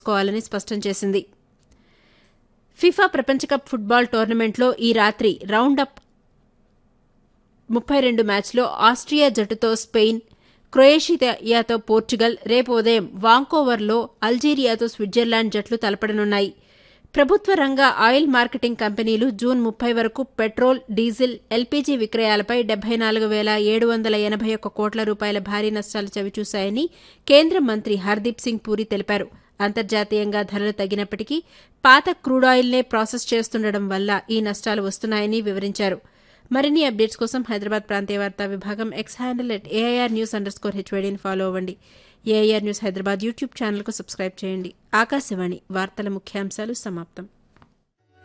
చేసుకోవాలని స్పష్టం చేసింది ఫిఫా ప్రపంచ కప్ ఫుట్బాల్ టోర్నమెంట్లో ఈ రాత్రి రౌండప్ ముప్పై రెండు మ్యాచ్లో ఆస్ట్రియా జట్టుతో స్పెయిన్ క్రొయేషియాతో పోర్చుగల్ రేపు ఉదయం వాంకోవర్లో అల్జీరియాతో స్విట్జర్లాండ్ జట్లు తలపడనున్నాయి ప్రభుత్వ రంగ ఆయిల్ మార్కెటింగ్ కంపెనీలు జూన్ ముప్పై వరకు పెట్రోల్ డీజిల్ ఎల్పీజీ విక్రయాలపై డెబ్బై నాలుగు వేల ఏడు వందల ఎనభై ఒక్క కోట్ల రూపాయల భారీ నష్టాలు చవిచూశాయని కేంద్ర మంత్రి హర్దీప్ సింగ్ పూరి తెలిపారు అంతర్జాతీయంగా ధరలు తగ్గినప్పటికీ పాత క్రూడాయిల్నే ప్రాసెస్ చేస్తుండడం వల్ల ఈ నష్టాలు వస్తున్నాయని వివరించారు మరిన్ని అప్డేట్స్ కోసం హైదరాబాద్ ప్రాంతీయ వార్తా విభాగం X handle at AIR news under score హెచ్వైడీని ఫాలో అవ్వండి ఏఐఆర్ న్యూస్ హైదరాబాద్ యూట్యూబ్ ఛానల్కు సబ్స్క్రైబ్ చేయండి ఆకాశవాణి వార్తల ముఖ్యాంశాలు సమాప్తం